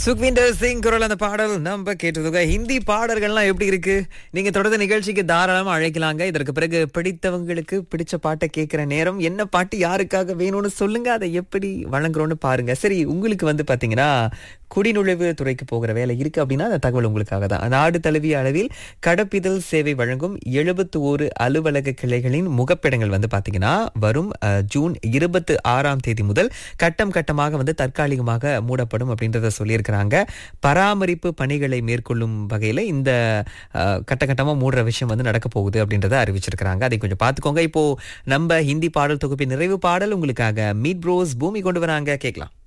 சுக்விந்தர் சிங் குரல் அந்த பாடல் நம்ம கேட்டதுங்க ஹிந்தி பாடல்கள்லாம் எப்படி இருக்கு நீங்க தொடர்ந்து நிகழ்ச்சிக்கு தாராளமா அழைக்கலாங்க இதற்கு பிறகு பிடித்தவங்களுக்கு பிடிச்ச பாட்டை கேட்கிற நேரம் என்ன பாட்டு யாருக்காக வேணும்னு சொல்லுங்க அதை எப்படி வழங்குறோம்னு பாருங்க சரி உங்களுக்கு வந்து பாத்தீங்கன்னா குடிநுழைவு துறைக்கு போகிற வேலை இருக்கு அப்படின்னா அந்த தகவல் உங்களுக்காக தான் நாடு தழுவிய அளவில் கடப்பிதழ் சேவை வழங்கும் எழுபத்து ஓரு அலுவலக கிளைகளின் முகப்பிடங்கள் வந்து பாத்தீங்கன்னா வரும் அஹ், ஜூன் இருபத்தி ஆறாம் தேதி முதல் கட்டம் கட்டமாக வந்து தற்காலிகமாக மூடப்படும் அப்படின்றத சொல்லியிருக்கிறாங்க பராமரிப்பு பணிகளை மேற்கொள்ளும் வகையில இந்த அஹ், கட்ட கட்டமா மூடுற விஷயம் வந்து நடக்க போகுது அப்படின்றத அறிவிச்சிருக்கிறாங்க அதை கொஞ்சம் பார்த்துக்கோங்க இப்போ நம்ம ஹிந்தி பாடல் தொகுப்பின் நிறைவு பாடல் உங்களுக்காக மீட் ப்ரோஸ் பூமி கொண்டு வராங்க கேட்கலாம்